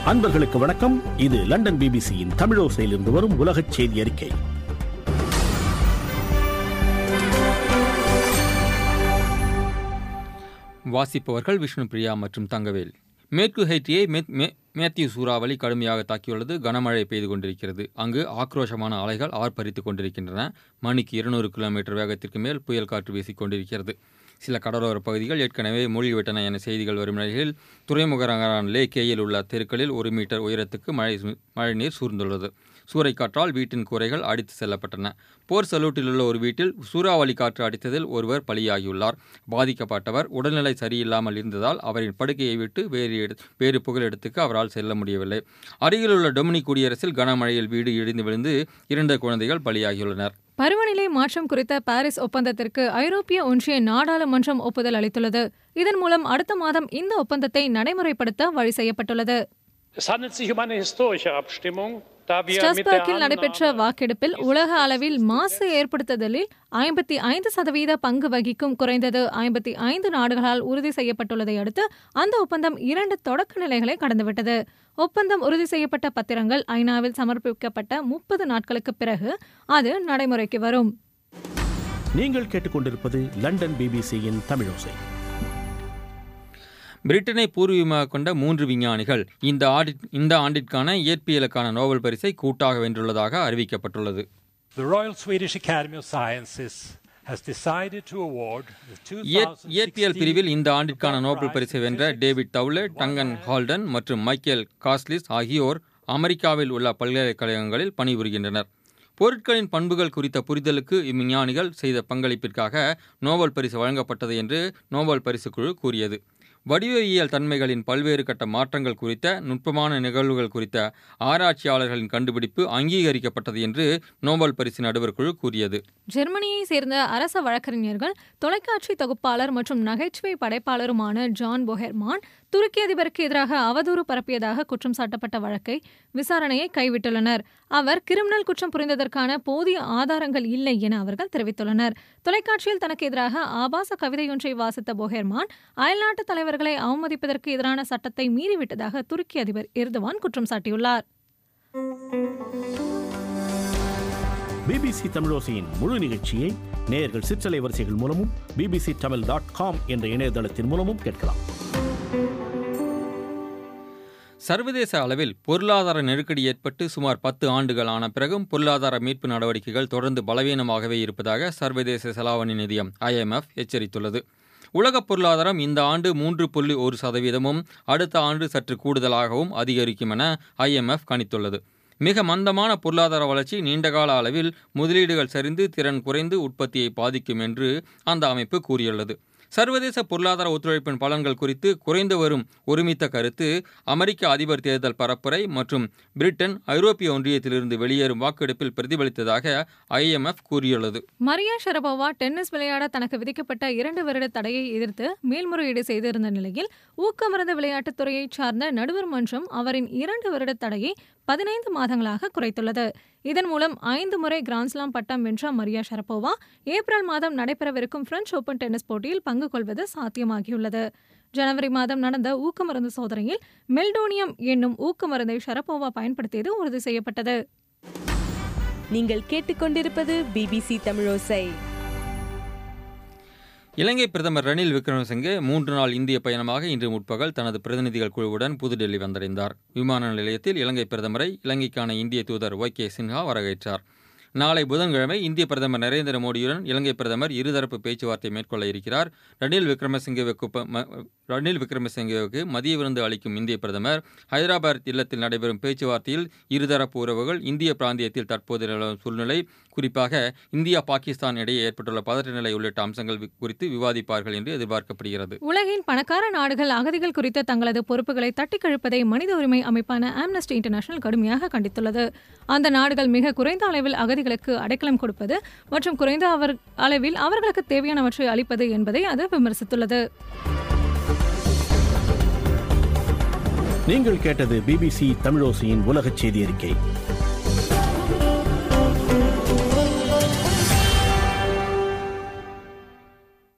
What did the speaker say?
அன்பர்களுக்கு வணக்கம் இது லண்டன் பிபிசியின் தமிழோசையிலிருந்து வரும் உலகச் செய்தி அறிக்கை வாசிப்பவர்கள் விஷ்ணு பிரியா மற்றும் தங்கவேல் மேற்கு ஹைட்டியை மே- மே- மேத்யூ சூறாவளி கடுமையாக தாக்கியுள்ளது கனமழை பெய்து கொண்டிருக்கிறது அங்கு ஆக்ரோஷமான அலைகள் ஆர்ப்பரித்துக் கொண்டிருக்கின்றன மணிக்கு இருநூறு கிலோமீட்டர் வேகத்திற்கு மேல் புயல் காற்று வீசிக் கொண்டிருக்கிறது சில கடலோர பகுதிகள் ஏற்கனவே மூழ்கிவிட்டன என செய்திகள் வரும் நிலையில் துறைமுக நகரான லேக்கேயில் உள்ள தெருக்களில் ஒரு மீட்டர் உயரத்துக்கு மழை சு- மழைநீர் சூழ்ந்துள்ளது சூறைக்காற்றால் வீட்டின் கூரைகள் அடித்து செல்லப்பட்டன போர் சலூட்டில் உள்ள ஒரு வீட்டில் சூறாவளி காற்று அடித்ததில் ஒருவர் பலியாகியுள்ளார் பாதிக்கப்பட்டவர் உடல்நிலை சரியில்லாமல் இருந்ததால் அவரின் படுக்கையை விட்டு வேறு இட- வேறு புகலிடத்துக்கு அவரால் செல்ல முடியவில்லை அருகிலுள்ள டொமினிக் குடியரசில் கனமழையில் வீடு இடிந்து விழுந்து இரண்டு குழந்தைகள் பலியாகியுள்ளனர் பருவநிலை மாற்றம் குறித்த பாரிஸ் ஒப்பந்தத்திற்கு ஐரோப்பிய ஒன்றிய நாடாளுமன்றம் ஒப்புதல் அளித்துள்ளது இதன் மூலம் அடுத்த மாதம் இந்த ஒப்பந்தத்தை நடைமுறைப்படுத்த வழி செய்யப்பட்டுள்ளது Es handelt sich um eine historische Abstimmung, da wir mit der ஸ்ட்ராஸ்பர்க்கில் நடைபெற்ற Annahme வாக்கெடுப்பில் உலக அளவில் மாசு ஏற்படுத்துதலில் ஐம்பத்தி ஐந்து சதவீத பங்கு வகிக்கும் குறைந்தது ஐம்பத்தி ஐந்து நாடுகளால் உறுதி செய்யப்பட்டுள்ளதை அடுத்து அந்த ஒப்பந்தம் இரண்டு தொடக்க நிலைகளை கடந்துவிட்டது ஒப்பந்தம் உறுதி செய்யப்பட்ட பத்திரங்கள் ஐநாவில் சமர்ப்பிக்கப்பட்ட முப்பது நாட்களுக்கு பிறகு அது நடைமுறைக்கு வரும் நீங்கள் கேட்டுக்கொண்டிருப்பது லண்டன் பிபிசியின் தமிழோசை பிரிட்டனை பூர்வீகமாக கொண்ட மூன்று விஞ்ஞானிகள் இந்த ஆண்டிற் இந்த ஆண்டிற்கான இயற்பியலுக்கான நோபல் பரிசை கூட்டாக வென்றுள்ளதாக அறிவிக்கப்பட்டுள்ளது The Royal Swedish Academy of Sciences has decided to award the இயற்- 2016 இயற்பியல் பிரிவில் இந்த ஆண்டிற்கான நோபல் பரிசை வென்ற டேவிட் தவுலே டங்கன் ஹால்டன் மற்றும் மைக்கேல் காஸ்லிஸ் ஆகியோர் அமெரிக்காவில் உள்ள பல்கலைக்கழகங்களில் பணிபுரிகின்றனர் பொருட்களின் பண்புகள் குறித்த புரிதலுக்கு இவ்விஞ்ஞானிகள் செய்த பங்களிப்பிற்காக நோபல் பரிசு வழங்கப்பட்டது என்று நோபல் பரிசு குழு கூறியது வடிவவியல் தன்மைகளின் பல்வேறு கட்ட மாற்றங்கள் குறித்த நுட்பமான நிகழ்வுகள் குறித்த ஆராய்ச்சியாளர்களின் கண்டுபிடிப்பு அங்கீகரிக்கப்பட்டது என்று நோபல் பரிசு நடுவர் குழு கூறியது ஜெர்மனியை சேர்ந்த அரச வழக்கறிஞர்கள் தொலைக்காட்சி தொகுப்பாளர் மற்றும் நகைச்சுவை படைப்பாளருமான ஜான் பொஹெர்மான் துருக்கி அதிபருக்கு எதிராக அவதூறு பரப்பியதாக குற்றம் சாட்டப்பட்ட வழக்கை விசாரணையை கைவிட்டுள்ளனர் அவர் கிரிமினல் குற்றம் புரிந்ததற்கான போதிய ஆதாரங்கள் இல்லை என அவர்கள் தெரிவித்துள்ளனர் தொலைக்காட்சியில் தனக்கு எதிராக ஆபாச கவிதையொன்றை வாசித்த பொஹெர்மான் அயல்நாட்டு தலைவர்களை அவமதிப்பதற்கு எதிரான சட்டத்தை மீறிவிட்டதாக துருக்கி அதிபர் எர்துவான் குற்றம் சாட்டியுள்ளார் பிபிசி தமிழோசையின் முழு நிகழ்ச்சியை நேயர்கள் சிற்றலை வரிசைகள் மூலமும் பிபிசி தமிழ் டாட் காம் என்ற இணையதளத்தின் மூலமும் கேட்கலாம் சர்வதேச அளவில் பொருளாதார நெருக்கடி ஏற்பட்டு சுமார் பத்து ஆண்டுகள் ஆன பிறகும் பொருளாதார மீட்பு நடவடிக்கைகள் தொடர்ந்து பலவீனமாகவே இருப்பதாக சர்வதேச செலாவணி நிதியம் IMF எச்சரித்துள்ளது உலகப் பொருளாதாரம் இந்த ஆண்டு மூன்று புள்ளி ஒரு சதவீதமும் அடுத்த ஆண்டு சற்று கூடுதலாகவும் அதிகரிக்கும் என IMF கணித்துள்ளது மிக மந்தமான பொருளாதார வளர்ச்சி நீண்டகால அளவில் முதலீடுகள் சரிந்து திறன் குறைந்து உற்பத்தியை பாதிக்கும் என்று அந்த அமைப்பு கூறியுள்ளது சர்வதேச பொருளாதார ஒத்துழைப்பின் பலன்கள் குறித்து குறைந்து வரும் ஒருமித்த கருத்து அமெரிக்க அதிபர் தேர்தல் பரப்புரை மற்றும் பிரிட்டன் ஐரோப்பிய ஒன்றியத்திலிருந்து வெளியேறும் வாக்கெடுப்பில் பிரதிபலித்ததாக IMF கூறியுள்ளது மரியா ஷரபோவா டென்னிஸ் விளையாட தனக்கு விதிக்கப்பட்ட இரண்டு வருட தடையை எதிர்த்து மேல்முறையீடு செய்திருந்த நிலையில் ஊக்கமருந்து விளையாட்டுத் துறையைச் சார்ந்த நடுவர் மன்றம் அவரின் இரண்டு வருட தடையை பதினைந்து மாதங்களாக குறைத்துள்ளது இதன் மூலம் ஐந்து முறை கிராண்ட்ஸ்லாம் பட்டம் வென்ற மரியா ஷரபோவா ஏப்ரல் மாதம் நடைபெறவிருக்கும் பிரெஞ்சு ஓபன் டென்னிஸ் போட்டியில் பங்கு கொள்வது சாத்தியமாகியுள்ளது ஜனவரி மாதம் நடந்த ஊக்கமருந்து சோதனையில் மெல்டோனியம் என்னும் ஊக்கமருந்தை ஷரபோவா பயன்படுத்தியது உறுதி செய்யப்பட்டது நீங்கள் கேட்டுக்கொண்டிருப்பது பிபிசி தமிழோசை இலங்கை பிரதமர் ரணில் விக்ரமசிங்கே மூன்று நாள் இந்திய பயணமாக இன்று முற்பகல் தனது பிரதிநிதிகள் குழுவுடன் புதுடெல்லி வந்தடைந்தார் விமான நிலையத்தில் இலங்கை பிரதமரை இலங்கைக்கான இந்திய தூதர் ஒய் கே சின்ஹா வரவேற்றார் நாளை புதன்கிழமை இந்திய பிரதமர் நரேந்திர மோடியுடன் இலங்கை பிரதமர் இருதரப்பு பேச்சுவார்த்தை மேற்கொள்ள இருக்கிறார் ரணில் விக்ரமசிங்கவுக்கு ப- ம- ரணில் விக்ரமசிங்கவுக்கு மதிய விருந்து அளிக்கும் இந்திய பிரதமர் ஹைதராபாத் இல்லத்தில் நடைபெறும் பேச்சுவார்த்தையில் இருதரப்பு உறவுகள் இந்திய பிராந்தியத்தில் தற்போது நிலவும் சூழ்நிலை குறிப்பாக இந்தியா பாகிஸ்தான் இடையே ஏற்பட்டுள்ள பதற்ற நிலை உள்ளிட்ட அம்சங்கள் வி- குறித்து விவாதிப்பார்கள் என்று எதிர்பார்க்கப்படுகிறது உலகின் பணக்கார நாடுகள் அகதிகள் குறித்த தங்களது பொறுப்புகளை தட்டிக் கழிப்பதை மனித உரிமை அமைப்பான ஆம்னஸ்டி இன்டர்நேஷனல் கடுமையாக கண்டித்துள்ளது அந்த நாடுகள் மிக குறைந்த அளவில் அகதிகளுக்கு அடைக்கலம் கொடுப்பது மற்றும் குறைந்த அவர் அளவில் அவர்களுக்கு தேவையானவற்றை அளிப்பது என்பதை அது விமர்சித்துள்ளது நீங்கள் கேட்டது பிபிசி தமிழோசையின் உலகச் செய்தி அறிக்கை